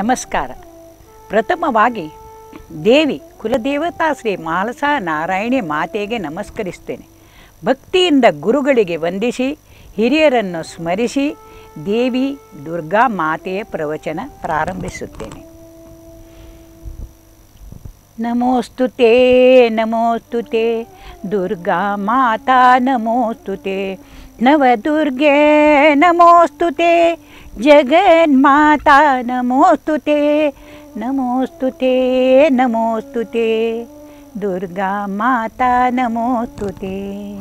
ನಮಸ್ಕಾರ ಪ್ರಥಮವಾಗಿ ದೇವಿ ಕುಲದೇವತಾ ಶ್ರೀ ಮಾಲಸಾ ನಾರಾಯಣಿ ಮಾತೆಗೆ ನಮಸ್ಕರಿಸ್ತೇನೆ ಭಕ್ತಿಯಿಂದ ಗುರುಗಳಿಗೆ ವಂದಿಸಿ ಹಿರಿಯರನ್ನು ಸ್ಮರಿಸಿ ದೇವಿ ದುರ್ಗಾ ಮಾತೆಯ ಪ್ರವಚನ ಪ್ರಾರಂಭಿಸುತ್ತೇನೆ ನಮೋಸ್ತು ತೇ ನಮೋಸ್ತು ತೇ ದುರ್ಗಾ ಮಾತಾ ನಮೋಸ್ತು ತೇ ನವದುರ್ಗೆ ನಮೋಸ್ತು ತೇ ಜಗನ್ಮಾತಾ ನಮೋಸ್ತು ತೇ ನಮೋಸ್ತು ತೇ ನಮೋಸ್ತು ತೇ ದುರ್ಗಾ ಮಾತಾ ನಮೋಸ್ತು ತೇ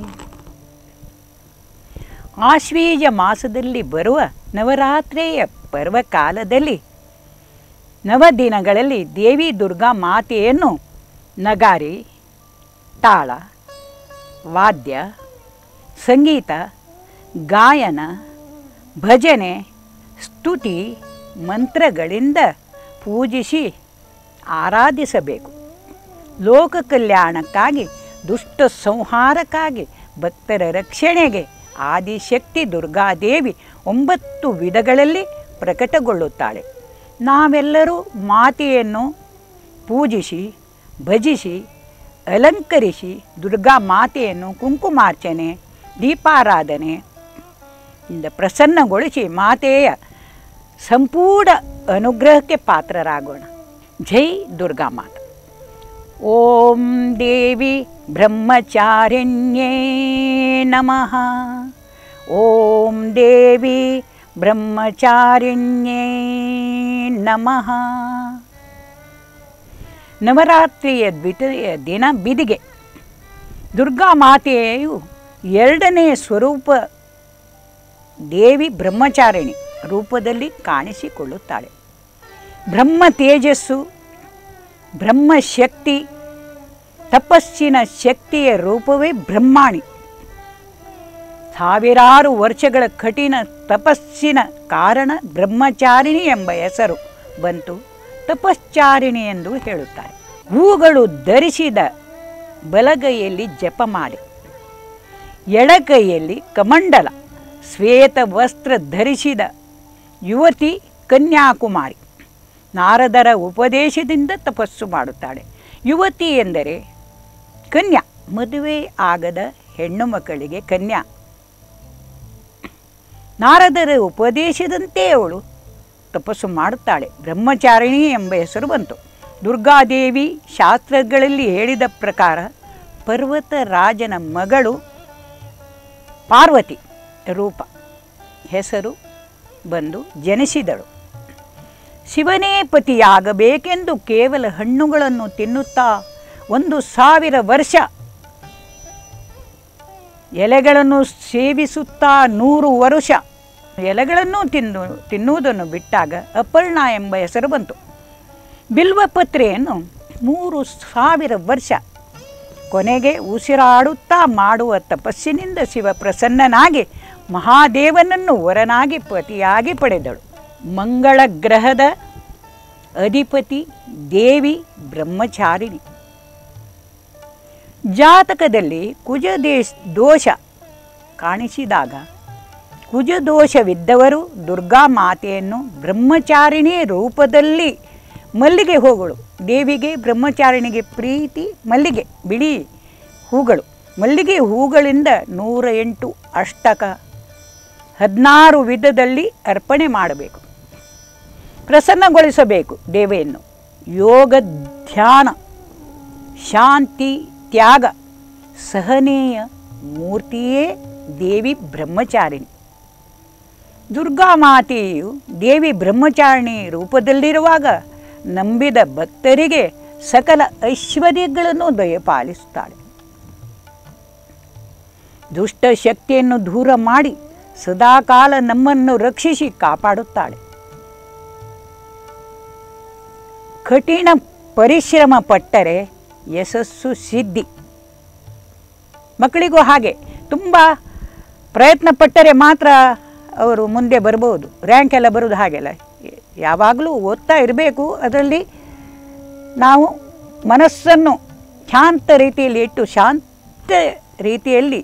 ಆಶ್ವೀಜ ಮಾಸದಲ್ಲಿ ಬರುವ ನವರಾತ್ರಿಯ ಪರ್ವಕಾಲದಲ್ಲಿ ನವದಿನಗಳಲ್ಲಿ ದೇವಿ ದುರ್ಗಾ ಮಾತೆಯನ್ನು ನಗಾರಿ ತಾಳ ವಾದ್ಯ ಸಂಗೀತ ಗಾಯನ ಭಜನೆ ಸ್ತುತಿ ಮಂತ್ರಗಳಿಂದ ಪೂಜಿಸಿ ಆರಾಧಿಸಬೇಕು ಲೋಕ ಕಲ್ಯಾಣಕ್ಕಾಗಿ ದುಷ್ಟ ಸಂಹಾರಕ್ಕಾಗಿ ಭಕ್ತರ ರಕ್ಷಣೆಗೆ ಆದಿಶಕ್ತಿ ದುರ್ಗಾದೇವಿ ಒಂಬತ್ತು ವಿಧಗಳಲ್ಲಿ ಪ್ರಕಟಗೊಳ್ಳುತ್ತಾಳೆ ನಾವೆಲ್ಲರೂ ಮಾತೆಯನ್ನು ಪೂಜಿಸಿ ಭಜಿಸಿ ಅಲಂಕರಿಸಿ ದುರ್ಗಾ ಮಾತೆಯನ್ನು ಕುಂಕುಮಾರ್ಚನೆ ದೀಪಾರಾಧನೆ ಇಂದ ಪ್ರಸನ್ನಗೊಳಿಸಿ ಮಾತೆಯ ಸಂಪೂರ್ಣ ಅನುಗ್ರಹಕ್ಕೆ ಪಾತ್ರರಾಗೋಣ ಜೈ ದುರ್ಗಾ ಮಾತಾ ಓಂ ದೇವಿ ಬ್ರಹ್ಮಚಾರಿಣ್ಯೇ ನಮಃ ಓಂ ದೇವಿ ಬ್ರಹ್ಮಚಾರಿಣ್ಯೇ ನಮಃ ನವರಾತ್ರಿಯ ದ್ವಿತೀಯ ದಿನ ಬಿದಿಗೆ ದುರ್ಗಾ ಮಾತೆಯು ಎರಡನೆಯ ಸ್ವರೂಪ ದೇವಿ ಬ್ರಹ್ಮಚಾರಿಣಿ ರೂಪದಲ್ಲಿ ಕಾಣಿಸಿಕೊಳ್ಳುತ್ತಾಳೆ ಬ್ರಹ್ಮ ತೇಜಸ್ಸು ಬ್ರಹ್ಮಶಕ್ತಿ ತಪಸ್ಸಿನ ಶಕ್ತಿಯ ರೂಪವೇ ಬ್ರಹ್ಮಾಣಿ ಸಾವಿರಾರು ವರ್ಷಗಳ ಕಠಿಣ ತಪಸ್ಸಿನ ಕಾರಣ ಬ್ರಹ್ಮಚಾರಿಣಿ ಎಂಬ ಹೆಸರು ಬಂತು ತಪಶ್ಚಾರಿಣಿ ಎಂದು ಹೇಳುತ್ತಾರೆ ಹೂಗಳು ಧರಿಸಿದ ಬಲಗೈಯಲ್ಲಿ ಜಪ ಮಾಡಿ ಎಡಗೈಯಲ್ಲಿ ಕಮಂಡಲ ಶ್ವೇತ ವಸ್ತ್ರ ಧರಿಸಿದ ಯುವತಿ ಕನ್ಯಾಕುಮಾರಿ ನಾರದರ ಉಪದೇಶದಿಂದ ತಪಸ್ಸು ಮಾಡುತ್ತಾಳೆ ಯುವತಿ ಎಂದರೆ ಕನ್ಯಾ ಮದುವೆ ಆಗದ ಹೆಣ್ಣು ಮಕ್ಕಳಿಗೆ ಕನ್ಯಾ ನಾರದರ ಉಪದೇಶದಂತೆ ಅವಳು ತಪಸ್ಸು ಮಾಡುತ್ತಾಳೆ ಬ್ರಹ್ಮಚಾರಿಣಿ ಎಂಬ ಹೆಸರು ಬಂತು ದುರ್ಗಾದೇವಿ ಶಾಸ್ತ್ರಗಳಲ್ಲಿ ಹೇಳಿದ ಪ್ರಕಾರ ಪರ್ವತ ರಾಜನ ಮಗಳು ಪಾರ್ವತಿ ರೂಪ ಹೆಸರು ಬಂದು ಜನಿಸಿದಳು ಶಿವನೇ ಪತಿಯಾಗಬೇಕೆಂದು ಕೇವಲ ಹಣ್ಣುಗಳನ್ನು ತಿನ್ನುತ್ತಾ ಒಂದು ಸಾವಿರ ವರ್ಷ ಎಲೆಗಳನ್ನು ಸೇವಿಸುತ್ತಾ ನೂರು ವರುಷ ಎಲೆಗಳನ್ನು ತಿನ್ನು ತಿನ್ನುವುದನ್ನು ಬಿಟ್ಟಾಗ ಅಪರ್ಣ ಎಂಬ ಹೆಸರು ಬಂತು ಬಿಲ್ವಪತ್ರೆಯನ್ನು ಮೂರು ಸಾವಿರ ವರ್ಷ ಕೊನೆಗೆ ಉಸಿರಾಡುತ್ತಾ ಮಾಡುವ ತಪಸ್ಸಿನಿಂದ ಶಿವ ಪ್ರಸನ್ನನಾಗಿ ಮಹಾದೇವನನ್ನು ವರನಾಗಿ ಪತಿಯಾಗಿ ಪಡೆದಳು ಮಂಗಳ ಗ್ರಹದ ಅಧಿಪತಿ ದೇವಿ ಬ್ರಹ್ಮಚಾರಿಣಿ ಜಾತಕದಲ್ಲಿ ಕುಜ ದೇಶ ದೋಷ ಕಾಣಿಸಿದಾಗ ಕುಜದೋಷವಿದ್ದವರು ದುರ್ಗಾ ಮಾತೆಯನ್ನು ಬ್ರಹ್ಮಚಾರಿಣಿ ರೂಪದಲ್ಲಿ ಮಲ್ಲಿಗೆ ಹೂಗಳು ದೇವಿಗೆ ಬ್ರಹ್ಮಚಾರಿಣಿಗೆ ಪ್ರೀತಿ ಮಲ್ಲಿಗೆ ಬಿಳಿ ಹೂಗಳು ಮಲ್ಲಿಗೆ ಹೂಗಳಿಂದ ನೂರ ಎಂಟು ಅಷ್ಟಕ ಹದಿನಾರು ವಿಧದಲ್ಲಿ ಅರ್ಪಣೆ ಮಾಡಬೇಕು ಪ್ರಸನ್ನಗೊಳಿಸಬೇಕು ದೇವೆಯನ್ನು ಯೋಗ ಧ್ಯಾನ ಶಾಂತಿ ತ್ಯಾಗ ಸಹನೆಯ ಮೂರ್ತಿಯೇ ದೇವಿ ಬ್ರಹ್ಮಚಾರಿಣಿ ದುರ್ಗಾಮಾತೆಯು ದೇವಿ ಬ್ರಹ್ಮಚಾರಿಣಿ ರೂಪದಲ್ಲಿರುವಾಗ ನಂಬಿದ ಭಕ್ತರಿಗೆ ಸಕಲ ಐಶ್ವರ್ಯಗಳನ್ನು ದಯಪಾಲಿಸುತ್ತಾಳೆ ದುಷ್ಟ ಶಕ್ತಿಯನ್ನು ದೂರ ಮಾಡಿ ಸದಾಕಾಲ ನಮ್ಮನ್ನು ರಕ್ಷಿಸಿ ಕಾಪಾಡುತ್ತಾಳೆ ಕಠಿಣ ಪರಿಶ್ರಮ ಪಟ್ಟರೆ ಯಶಸ್ಸು ಸಿದ್ಧಿ ಮಕ್ಕಳಿಗೂ ಹಾಗೆ ತುಂಬ ಪ್ರಯತ್ನ ಪಟ್ಟರೆ ಮಾತ್ರ ಅವರು ಮುಂದೆ ಬರ್ಬೋದು ರ್ಯಾಂಕ್ ಎಲ್ಲ ಬರೋದು ಹಾಗೆಲ್ಲ ಯಾವಾಗಲೂ ಓದ್ತಾ ಇರಬೇಕು ಅದರಲ್ಲಿ ನಾವು ಮನಸ್ಸನ್ನು ಶಾಂತ ರೀತಿಯಲ್ಲಿ ಇಟ್ಟು ಶಾಂತ ರೀತಿಯಲ್ಲಿ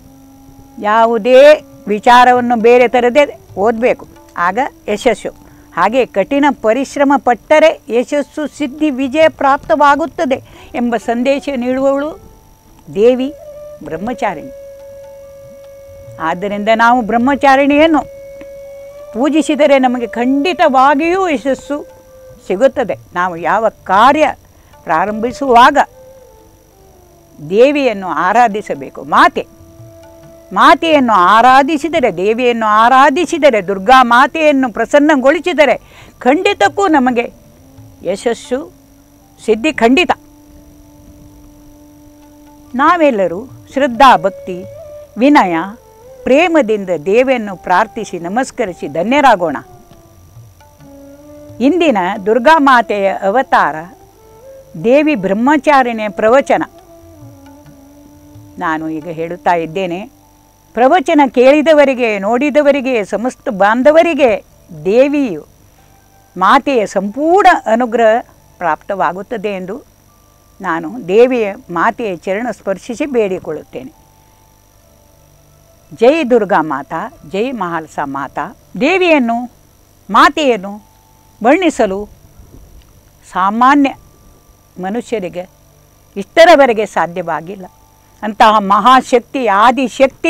ಯಾವುದೇ ವಿಚಾರವನ್ನು ಬೇರೆ ಥರದೇ ಓದಬೇಕು ಆಗ ಯಶಸ್ಸು ಹಾಗೆ ಕಠಿಣ ಪರಿಶ್ರಮ ಪಟ್ಟರೆ ಯಶಸ್ಸು ಸಿದ್ಧಿ ವಿಜಯ ಪ್ರಾಪ್ತವಾಗುತ್ತದೆ ಎಂಬ ಸಂದೇಶ ನೀಡುವವಳು ದೇವಿ ಬ್ರಹ್ಮಚಾರಿಣಿ ಆದ್ದರಿಂದ ನಾವು ಬ್ರಹ್ಮಚಾರಿಣಿಯನ್ನು ಪೂಜಿಸಿದರೆ ನಮಗೆ ಖಂಡಿತವಾಗಿಯೂ ಯಶಸ್ಸು ಸಿಗುತ್ತದೆ ನಾವು ಯಾವ ಕಾರ್ಯ ಪ್ರಾರಂಭಿಸುವಾಗ ದೇವಿಯನ್ನು ಆರಾಧಿಸಬೇಕು ಮಾತೆ ಮಾತೆಯನ್ನು ಆರಾಧಿಸಿದರೆ ದೇವಿಯನ್ನು ಆರಾಧಿಸಿದರೆ ದುರ್ಗಾ ಮಾತೆಯನ್ನು ಪ್ರಸನ್ನಗೊಳಿಸಿದರೆ ಖಂಡಿತಕ್ಕೂ ನಮಗೆ ಯಶಸ್ಸು ಸಿದ್ಧಿ ಖಂಡಿತ ನಾವೆಲ್ಲರೂ ಶ್ರದ್ಧಾ ಭಕ್ತಿ ವಿನಯ ಪ್ರೇಮದಿಂದ ದೇವಿಯನ್ನು ಪ್ರಾರ್ಥಿಸಿ ನಮಸ್ಕರಿಸಿ ಧನ್ಯರಾಗೋಣ ಇಂದಿನ ದುರ್ಗಾ ಮಾತೆಯ ಅವತಾರ ದೇವಿ ಬ್ರಹ್ಮಚಾರಿಣಿಯ ಪ್ರವಚನ ನಾನು ಈಗ ಹೇಳುತ್ತಾ ಇದ್ದೇನೆ ಪ್ರವಚನ ಕೇಳಿದವರಿಗೆ ನೋಡಿದವರಿಗೆ ಸಮಸ್ತ ಬಾಂಧವರಿಗೆ ದೇವಿಯು ಮಾತೆಯ ಸಂಪೂರ್ಣ ಅನುಗ್ರಹ ಪ್ರಾಪ್ತವಾಗುತ್ತದೆ ಎಂದು ನಾನು ದೇವಿಯ ಮಾತೆಯ ಚರಣ ಸ್ಪರ್ಶಿಸಿ ಬೇಡಿಕೊಳ್ಳುತ್ತೇನೆ ಜೈ ದುರ್ಗಾ ಮಾತಾ ಜೈ ಮಹಾಲ್ಸಾ ಮಾತಾ ದೇವಿಯನ್ನು ಮಾತೆಯನ್ನು ವರ್ಣಿಸಲು ಸಾಮಾನ್ಯ ಮನುಷ್ಯರಿಗೆ ಇಷ್ಟರವರೆಗೆ ಸಾಧ್ಯವಾಗಿಲ್ಲ ಅಂತಹ ಮಹಾಶಕ್ತಿ ಆದಿಶಕ್ತಿ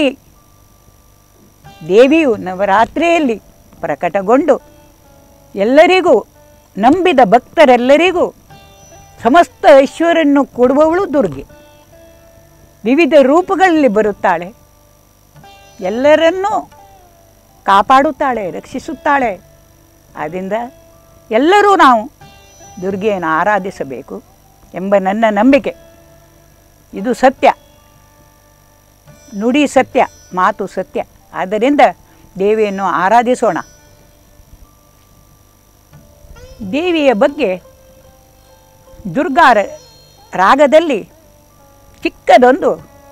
ದೇವಿಯು ನವರಾತ್ರಿಯಲ್ಲಿ ಪ್ರಕಟಗೊಂಡು ಎಲ್ಲರಿಗೂ ನಂಬಿದ ಭಕ್ತರೆಲ್ಲರಿಗೂ ಸಮಸ್ತ ಐಶ್ವರ್ಯನ್ನು ಕೊಡುವವಳು ದುರ್ಗೆ ವಿವಿಧ ರೂಪಗಳಲ್ಲಿ ಬರುತ್ತಾಳೆ ಎಲ್ಲರನ್ನೂ ಕಾಪಾಡುತ್ತಾಳೆ ರಕ್ಷಿಸುತ್ತಾಳೆ ಆದ್ದರಿಂದ ಎಲ್ಲರೂ ನಾವು ದುರ್ಗೆಯನ್ನು ಆರಾಧಿಸಬೇಕು ಎಂಬ ನನ್ನ ನಂಬಿಕೆ ಇದು ಸತ್ಯ ನುಡಿ ಸತ್ಯ ಮಾತು ಸತ್ಯ ಆದ್ದರಿಂದ ದೇವಿಯನ್ನು ಆರಾಧಿಸೋಣ ದೇವಿಯ ಬಗ್ಗೆ ದುರ್ಗಾ ರ- ರಾಗದಲ್ಲಿ ಚಿಕ್ಕದೊಂದು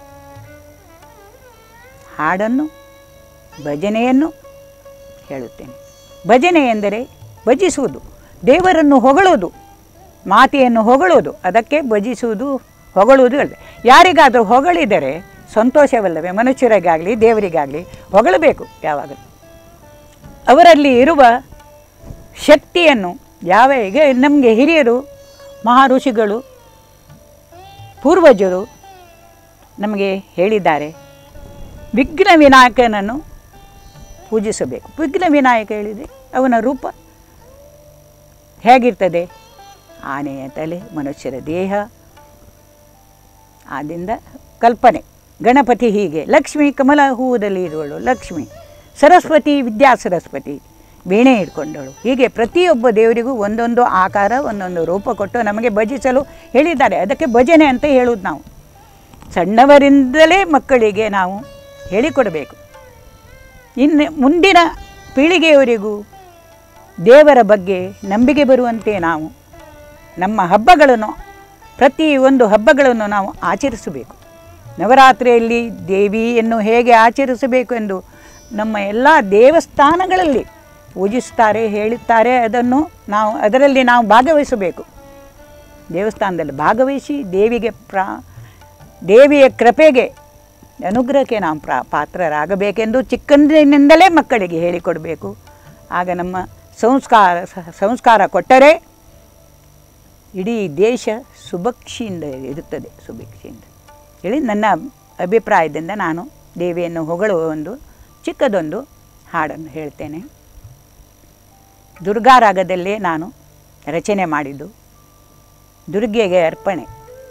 ಹಾಡನ್ನು ಭಜನೆಯನ್ನು ಹೇಳುತ್ತೇನೆ ಭಜನೆ ಎಂದರೆ ಭಜಿಸುವುದು ದೇವರನ್ನು ಹೊಗಳುವುದು ಮಾತೆಯನ್ನು ಹೊಗಳುವುದು ಅದಕ್ಕೆ ಭಜಿಸುವುದು ಹೊಗಳುವುದು ಹೇಳಿದೆ ಯಾರಿಗಾದರೂ ಹೊಗಳಿದರೆ ಸಂತೋಷವಲ್ಲವೇ ಮನುಷ್ಯರಿಗಾಗಲಿ ದೇವರಿಗಾಗಲಿ ಹೊಗಳಬೇಕು ಯಾವಾಗಲೂ ಅವರಲ್ಲಿ ಇರುವ ಶಕ್ತಿಯನ್ನು ಯಾವ ಈಗ ನಮಗೆ ಹಿರಿಯರು ಮಹಾ ಋಷಿಗಳು ಪೂರ್ವಜರು ನಮಗೆ ಹೇಳಿದ್ದಾರೆ ವಿಘ್ನ ವಿನಾಯಕನನ್ನು ಪೂಜಿಸಬೇಕು ವಿಘ್ನ ವಿನಾಯಕ ಹೇಳಿದರೆ ಅವನ ರೂಪ ಹೇಗಿರ್ತದೆ ಆನೆಯ ತಲೆ ಮನುಷ್ಯರ ದೇಹ ಆದ್ದರಿಂದ ಕಲ್ಪನೆ ಗಣಪತಿ ಹೀಗೆ ಲಕ್ಷ್ಮಿ ಕಮಲ ಹೂವದಲ್ಲಿ ಇರುವಳು ಲಕ್ಷ್ಮಿ ಸರಸ್ವತಿ ವಿದ್ಯಾ ಸರಸ್ವತಿ ವೀಣೆ ಇಟ್ಕೊಂಡಳು ಹೀಗೆ ಪ್ರತಿಯೊಬ್ಬ ದೇವರಿಗೂ ಒಂದೊಂದು ಆಕಾರ ಒಂದೊಂದು ರೂಪ ಕೊಟ್ಟು ನಮಗೆ ಭಜಿಸಲು ಹೇಳಿದ್ದಾರೆ ಅದಕ್ಕೆ ಭಜನೆ ಅಂತ ಹೇಳುವುದು ನಾವು ಸಣ್ಣವರಿಂದಲೇ ಮಕ್ಕಳಿಗೆ ನಾವು ಹೇಳಿಕೊಡಬೇಕು ಇನ್ನು ಮುಂದಿನ ಪೀಳಿಗೆಯವರಿಗೂ ದೇವರ ಬಗ್ಗೆ ನಂಬಿಕೆ ಬರುವಂತೆ ನಾವು ನಮ್ಮ ಹಬ್ಬಗಳನ್ನು ಪ್ರತಿ ಒಂದು ಹಬ್ಬಗಳನ್ನು ನಾವು ಆಚರಿಸಬೇಕು ನವರಾತ್ರಿಯಲ್ಲಿ ದೇವಿಯನ್ನು ಹೇಗೆ ಆಚರಿಸಬೇಕು ಎಂದು ನಮ್ಮ ಎಲ್ಲ ದೇವಸ್ಥಾನಗಳಲ್ಲಿ ಪೂಜಿಸ್ತಾರೆ ಹೇಳುತ್ತಾರೆ ಅದನ್ನು ನಾವು ಅದರಲ್ಲಿ ನಾವು ಭಾಗವಹಿಸಬೇಕು ದೇವಸ್ಥಾನದಲ್ಲಿ ಭಾಗವಹಿಸಿ ದೇವಿಗೆ ಪ್ರಾ ದೇವಿಯ ಕೃಪೆಗೆ ಅನುಗ್ರಹಕ್ಕೆ ನಾವು ಪ್ರಾ ಪಾತ್ರರಾಗಬೇಕೆಂದು ಚಿಕ್ಕಂದಿನಿಂದಲೇ ಮಕ್ಕಳಿಗೆ ಹೇಳಿಕೊಡಬೇಕು ಆಗ ನಮ್ಮ ಸಂಸ್ಕಾರ ಸ- ಸಂಸ್ಕಾರ ಕೊಟ್ಟರೆ ಇಡೀ ದೇಶ ಸುಭಕ್ಷಿಯಿಂದ ಇರುತ್ತದೆ ಸುಭಿಕ್ಷಿಯಿಂದ ಹೇಳಿ ನನ್ನ ಅಭಿಪ್ರಾಯದಿಂದ ನಾನು ದೇವಿಯನ್ನು ಹೊಗಳುವ ಒಂದು ಚಿಕ್ಕದೊಂದು ಹಾಡನ್ನು ಹೇಳ್ತೇನೆ ದುರ್ಗಾರಾಗದಲ್ಲೇ ನಾನು ರಚನೆ ಮಾಡಿದ್ದು ದುರ್ಗೆಗೆ ಅರ್ಪಣೆ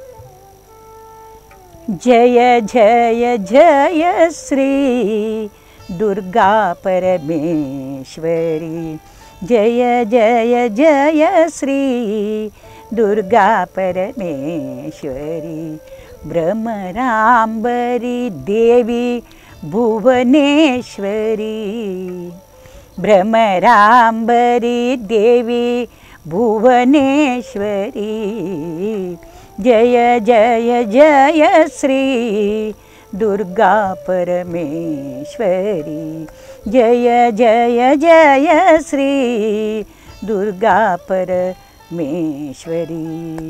ಜಯ ಜಯ ಜಯ ಶ್ರೀ ದುರ್ಗಾ ಪರಮೇಶ್ವರಿ ಜಯ ಜಯ ಜಯ ಶ್ರೀ ದುರ್ಗಾ ಪರಮೇಶ್ವರಿ ಭ್ರಮರಾಂಬರಿ ದೇವಿ ಭುವನೇಶ್ವರಿ ಭ್ರಮರಾಂಬರಿ ದೇವಿ ಭುವನೇಶ್ವರಿ ಜಯ ಜಯ ಜಯ ಶ್ರೀ ದುರ್ಗಾ ಪರಮೇಶ್ವರಿ ಜಯ ಜಯ ಜಯ ಶ್ರೀ ದುರ್ಗಾ ಪರಮೇಶ್ವರಿ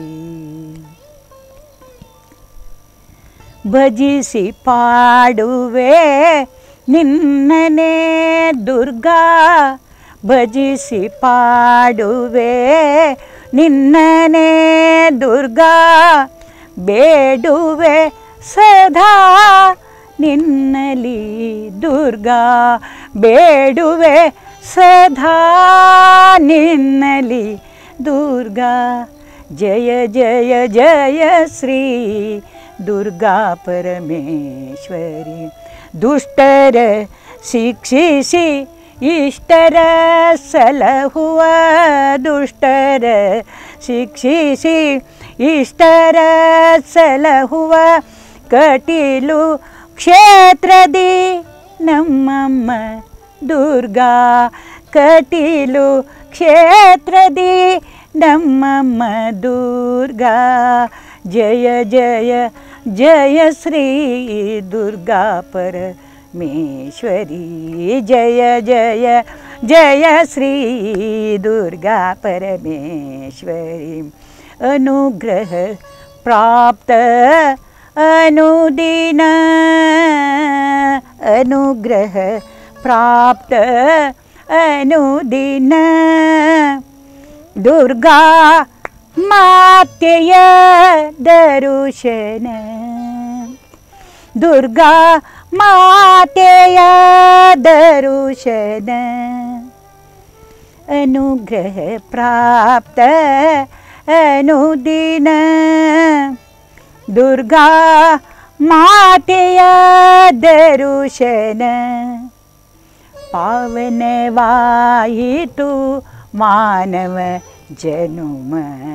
ಭಜಿಸಿ ಪಾಡುವೆ ನಿನ್ನನೆ ದುರ್ಗಾ ಭಜಿಸಿ ಪಾಡುವೆ ನಿನ್ನನೇ ದುರ್ಗಾ ಬೇಡುವೆ ಸದಾ ನಿನ್ನಲಿ ದುರ್ಗಾ ಬೇಡುವೆ ಸದಾ ನಿನ್ನಲಿ ದುರ್ಗಾ ಜಯ ಜಯ ಜಯ ಶ್ರೀ ದುರ್ಗಾ ಪರಮೇಶ್ವರಿ ದುಷ್ಟರ ಶಿಕ್ಷಿಸಿ ಇಷ್ಟರ ಸಲಹುವ ದುಷ್ಟರ ಶಿಕ್ಷಿಸಿ ಇಷ್ಟರ ಸಲಹುವ ಕಟೀಲು ಕ್ಷೇತ್ರದಿ ನಮ್ಮಮ್ಮ ದುರ್ಗಾ ಕಟೀಲು ಕ್ಷೇತ್ರದಿ ನಮ್ಮಮ್ಮ ದುರ್ಗಾ ಜಯ ಜಯ ಜಯ ಶ್ರೀ ದುರ್ಗಾ ಪರಮೇಶ್ವರಿ ಜಯ ಜಯ ಜಯ ಶ್ರೀ ದುರ್ಗಾ ಪರಮೇಶ್ವರಿ ಅನುಗ್ರಹ ಪ್ರಾಪ್ತ ಅನುದಿನ ಅನುಗ್ರಹ ಪ್ರಾಪ್ತ ಅನುದಿನ ದುರ್ಗಾ ಮಾತೆಯ ದರುಶನ ದುರ್ಗಾ ಮಾತೆಯ ದರುಶನ ಅನುಗ್ರಹ ಪ್ರಾಪ್ತ ಅನುದಿನ ದುರ್ಗಾ ಮಾತೆಯ ದರುಶನ ಪಾವನವಾಯಿತು ಮಾನವ ಜನುಮ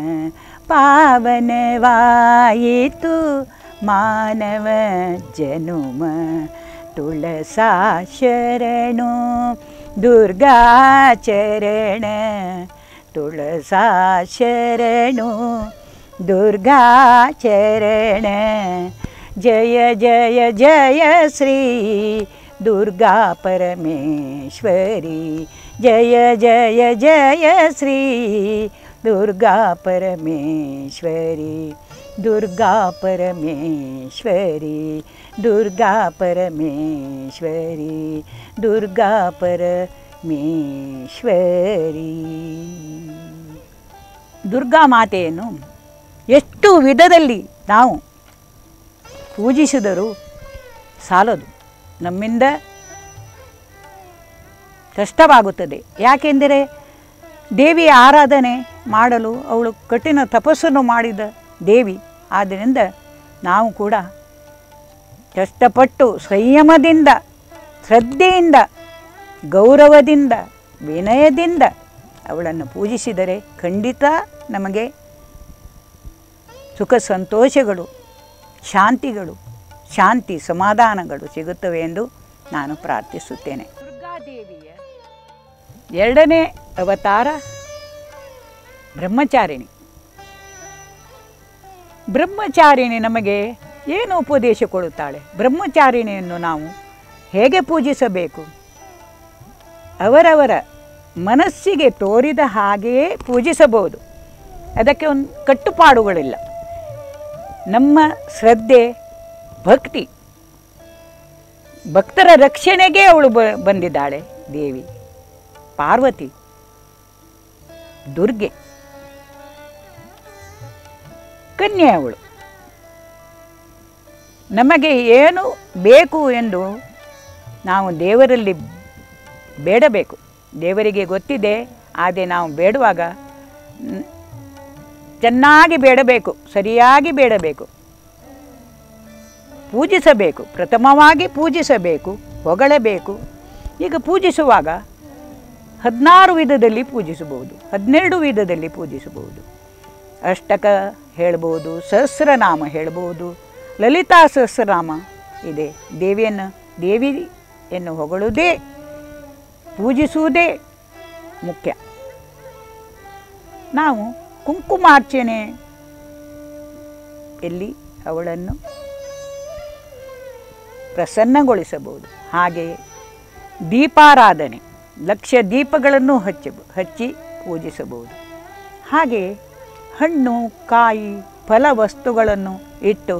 ಪಾವನವಾಯಿತು ಮಾನವ ಜನುಮ ತುಳಸಾ ಶರಣು ದುರ್ಗಾ ಚರಣ ತುಳಸಾ ಶರಣು ದುರ್ಗಾ ಚರಣ ಜಯ ಜಯ ಜಯ ಶ್ರೀ ದುರ್ಗಾ ಪರಮೇಶ್ವರಿ ಜಯ ಜಯ ಜಯ ಶ್ರೀ ದುರ್ಗಾ ಪರಮೇಶ್ವರಿ ದುರ್ಗಾ ಪರಮೇಶ್ವರಿ ದುರ್ಗಾ ಪರಮೇಶ್ವರಿ ದುರ್ಗಾ ಪರಮೇಶ್ವರಿ ದುರ್ಗಾ ಮಾತೆಯನ್ನು ಎಷ್ಟು ವಿಧದಲ್ಲಿ ನಾವು ಪೂಜಿಸಿದರೂ ಸಾಲದು ನಮ್ಮಿಂದ ಕಷ್ಟವಾಗುತ್ತದೆ ಯಾಕೆಂದರೆ ದೇವಿಯ ಆರಾಧನೆ ಮಾಡಲು ಅವಳು ಕಠಿಣ ತಪಸ್ಸನ್ನು ಮಾಡಿದ ದೇವಿ ಆದ್ದರಿಂದ ನಾವು ಕೂಡ ಕಷ್ಟಪಟ್ಟು ಸಂಯಮದಿಂದ ಶ್ರದ್ಧೆಯಿಂದ ಗೌರವದಿಂದ ವಿನಯದಿಂದ ಅವಳನ್ನು ಪೂಜಿಸಿದರೆ ಖಂಡಿತ ನಮಗೆ ಸುಖ ಸಂತೋಷಗಳು ಶಾಂತಿಗಳು ಶಾಂತಿ ಸಮಾಧಾನಗಳು ಸಿಗುತ್ತವೆ ಎಂದು ನಾನು ಪ್ರಾರ್ಥಿಸುತ್ತೇನೆ ದುರ್ಗಾದೇವಿಯ ಎರಡನೇ ಅವತಾರ ಬ್ರಹ್ಮಚಾರಿಣಿ ಬ್ರಹ್ಮಚಾರಿಣಿ ನಮಗೆ ಏನು ಉಪದೇಶ ಕೊಡುತ್ತಾಳೆ ಬ್ರಹ್ಮಚಾರಿಣಿಯನ್ನು ನಾವು ಹೇಗೆ ಪೂಜಿಸಬೇಕು ಅವರವರ ಮನಸ್ಸಿಗೆ ತೋರಿದ ಹಾಗೆಯೇ ಪೂಜಿಸಬಹುದು ಅದಕ್ಕೆ ಒಂದು ಕಟ್ಟುಪಾಡುಗಳಿಲ್ಲ ನಮ್ಮ ಶ್ರದ್ಧೆ ಭಕ್ತಿ ಭಕ್ತರ ರಕ್ಷಣೆಗೆ ಅವಳು ಬ ಬಂದಿದ್ದಾಳೆ ದೇವಿ ಪಾರ್ವತಿ ದುರ್ಗೆ ಕನ್ಯೆ ಅವಳು ನಮಗೆ ಏನು ಬೇಕು ಎಂದು ನಾವು ದೇವರಲ್ಲಿ ಬೇಡಬೇಕು ದೇವರಿಗೆ ಗೊತ್ತಿದೆ ಆದರೆ ನಾವು ಬೇಡುವಾಗ ನ್- ಚೆನ್ನಾಗಿ ಬೇಡಬೇಕು ಸರಿಯಾಗಿ ಬೇಡಬೇಕು ಪೂಜಿಸಬೇಕು ಪ್ರಥಮವಾಗಿ ಪೂಜಿಸಬೇಕು ಹೊಗಳಬೇಕು ಈಗ ಪೂಜಿಸುವಾಗ ಹದಿನಾರು ವಿಧದಲ್ಲಿ ಪೂಜಿಸಬಹುದು ಹದಿನೆರಡು ವಿಧದಲ್ಲಿ ಪೂಜಿಸಬಹುದು ಅಷ್ಟಕ ಹೇಳ್ಬೋದು ಸಹಸ್ರನಾಮ ಹೇಳ್ಬೋದು ಲಲಿತಾ ಸಹಸ್ರನಾಮ ಇದೆ ದೇವಿಯನ್ನು ದೇವಿಯನ್ನು ಹೊಗಳುವುದೇ ಪೂಜಿಸುವುದೇ ಮುಖ್ಯ ನಾವು ಕುಂಕುಮಾರ್ಚನೆ ಎಲ್ಲಿ ಅವಳನ್ನು ಪ್ರಸನ್ನಗೊಳಿಸಬಹುದು ಹಾಗೆಯೇ ದೀಪಾರಾಧನೆ ಲಕ್ಷ ದೀಪಗಳನ್ನು ಹಚ್ಚ ಹಚ್ಚಿ ಪೂಜಿಸಬಹುದು ಹಾಗೆಯೇ ಹಣ್ಣು ಕಾಯಿ ಫಲ ವಸ್ತುಗಳನ್ನು ಇಟ್ಟು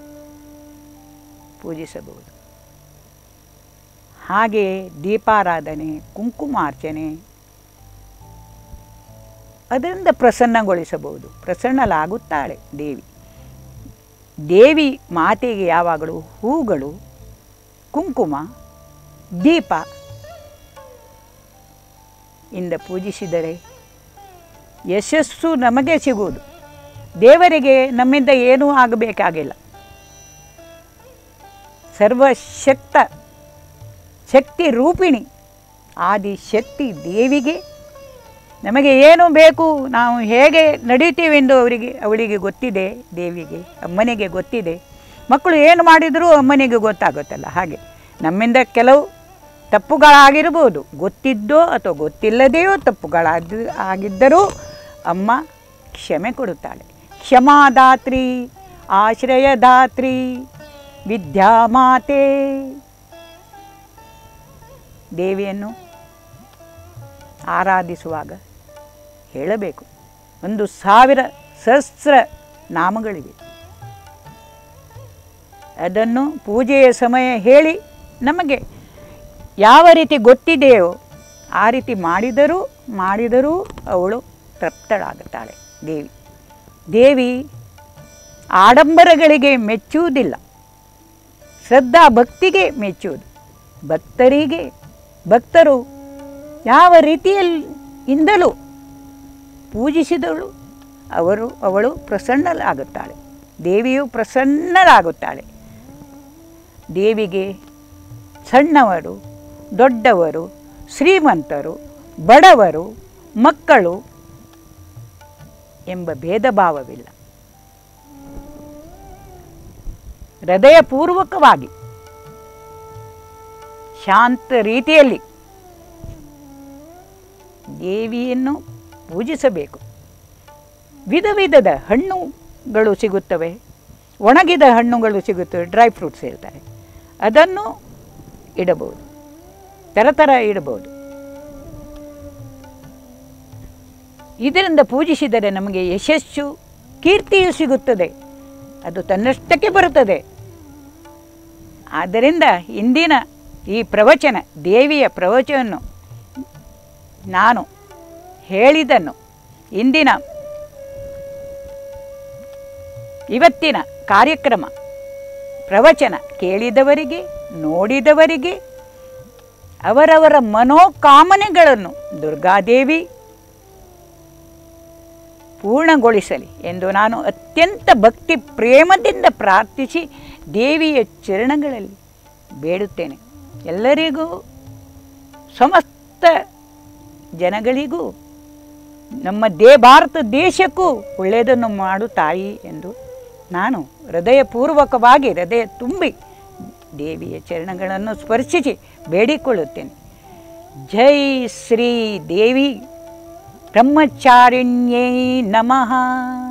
ಪೂಜಿಸಬಹುದು ಹಾಗೆಯೇ ದೀಪಾರಾಧನೆ ಕುಂಕುಮಾರ್ಚನೆ ಅದರಿಂದ ಪ್ರಸನ್ನಗೊಳಿಸಬಹುದು ಪ್ರಸನ್ನಲಾಗುತ್ತಾಳೆ ದೇವಿ ದೇವಿ ಮಾತೆಗೆ ಯಾವಾಗಲೂ ಹೂಗಳು ಕುಂಕುಮ ದೀಪ ಇಂದ ಪೂಜಿಸಿದರೆ ಯಶಸ್ಸು ನಮಗೆ ಸಿಗುವುದು ದೇವರಿಗೆ ನಮ್ಮಿಂದ ಏನೂ ಆಗಬೇಕಾಗಿಲ್ಲ ಸರ್ವಶಕ್ತ ಶಕ್ತಿ ರೂಪಿಣಿ ಆದಿಶಕ್ತಿ ದೇವಿಗೆ ನಮಗೆ ಏನು ಬೇಕು ನಾವು ಹೇಗೆ ನಡೀತೀವೆಂದು ಅವರಿಗೆ ಅವಳಿಗೆ ಗೊತ್ತಿದೆ ದೇವಿಗೆ ಅಮ್ಮನಿಗೆ ಗೊತ್ತಿದೆ ಮಕ್ಕಳು ಏನು ಮಾಡಿದರೂ ಅಮ್ಮನಿಗೆ ಗೊತ್ತಾಗುತ್ತಲ್ಲ ಹಾಗೆ ನಮ್ಮಿಂದ ಕೆಲವು ತಪ್ಪುಗಳಾಗಿರ್ಬೋದು ಗೊತ್ತಿದ್ದೋ ಅಥವಾ ಗೊತ್ತಿಲ್ಲದೆಯೋ ತಪ್ಪುಗಳಾದ ಆಗಿದ್ದರೂ ಅಮ್ಮ ಕ್ಷಮೆ ಕೊಡುತ್ತಾಳೆ ಕ್ಷಮಾದಾತ್ರಿ ಆಶ್ರಯದಾತ್ರಿ ವಿದ್ಯಾಮಾತೆ ದೇವಿಯನ್ನು ಆರಾಧಿಸುವಾಗ ಹೇಳಬೇಕು ಒಂದು ಸಾವಿರ ಸಹಸ್ರ ನಾಮಗಳಿವೆ ಅದನ್ನು ಪೂಜೆಯ ಸಮಯ ಹೇಳಿ ನಮಗೆ ಯಾವ ರೀತಿ ಗೊತ್ತಿದೆಯೋ ಆ ರೀತಿ ಮಾಡಿದರೂ ಮಾಡಿದರೂ ಅವಳು ತೃಪ್ತಳಾಗುತ್ತಾಳೆ ದೇವಿ ದೇವಿ ಆಡಂಬರಗಳಿಗೆ ಮೆಚ್ಚುವುದಿಲ್ಲ ಶ್ರದ್ಧಾ ಭಕ್ತಿಗೆ ಮೆಚ್ಚುವುದು ಭಕ್ತರಿಗೆ ಭಕ್ತರು ಯಾವ ರೀತಿಯಲ್ಲಿ ಇಂದಲೂ ಪೂಜಿಸಿದಳು ಅವರು ಅವಳು ಪ್ರಸನ್ನಳಾಗುತ್ತಾಳೆ ದೇವಿಯು ಪ್ರಸನ್ನಳಾಗುತ್ತಾಳೆ ದೇವಿಗೆ ಸಣ್ಣವರು ದೊಡ್ಡವರು ಶ್ರೀಮಂತರು ಬಡವರು ಮಕ್ಕಳು ಎಂಬ ಭೇದ ಭಾವವಿಲ್ಲ ಹೃದಯಪೂರ್ವಕವಾಗಿ ಶಾಂತ ರೀತಿಯಲ್ಲಿ ದೇವಿಯನ್ನು ಪೂಜಿಸಬೇಕು ವಿಧ ವಿಧದ ಹಣ್ಣುಗಳು ಸಿಗುತ್ತವೆ ಒಣಗಿದ ಹಣ್ಣುಗಳು ಸಿಗುತ್ತವೆ ಡ್ರೈ ಫ್ರೂಟ್ಸ್ ಹೇಳ್ತಾರೆ ಅದನ್ನು ಇಡಬಹುದು ಥರ ಥರ ಇಡಬಹುದು ಇದರಿಂದ ಪೂಜಿಸಿದರೆ ನಮಗೆ ಯಶಸ್ಸು ಕೀರ್ತಿಯು ಸಿಗುತ್ತದೆ ಅದು ತನ್ನಷ್ಟಕ್ಕೆ ಬರುತ್ತದೆ ಆದ್ದರಿಂದ ಇಂದಿನ ಈ ಪ್ರವಚನ ದೇವಿಯ ಪ್ರವಚನವನ್ನು ನಾನು ಹೇಳಿದ್ದನ್ನು ಇಂದಿನ ಇವತ್ತಿನ ಕಾರ್ಯಕ್ರಮ ಪ್ರವಚನ ಕೇಳಿದವರಿಗೆ ನೋಡಿದವರಿಗೆ ಅವರವರ ಮನೋಕಾಮನೆಗಳನ್ನು ದುರ್ಗಾದೇವಿ ಪೂರ್ಣಗೊಳಿಸಲಿ ಎಂದು ನಾನು ಅತ್ಯಂತ ಭಕ್ತಿ ಪ್ರೇಮದಿಂದ ಪ್ರಾರ್ಥಿಸಿ ದೇವಿಯ ಚರಣಗಳಲ್ಲಿ ಬೇಡುತ್ತೇನೆ ಎಲ್ಲರಿಗೂ ಸಮಸ್ತ ಜನಗಳಿಗೂ ನಮ್ಮ ದೇ ಭಾರತ ದೇಶಕ್ಕೂ ಒಳ್ಳೆಯದನ್ನು ಮಾಡು ತಾಯಿ ಎಂದು ನಾನು ಹೃದಯಪೂರ್ವಕವಾಗಿ ಹೃದಯ ತುಂಬಿ ದೇವಿಯ ಚರಣಗಳನ್ನು ಸ್ಪರ್ಶಿಸಿ ಬೇಡಿಕೊಳ್ಳುತ್ತೇನೆ ಜೈ ಶ್ರೀ ದೇವಿ ಬ್ರಹ್ಮಚಾರಿಣ್ಯೈ ನಮಃ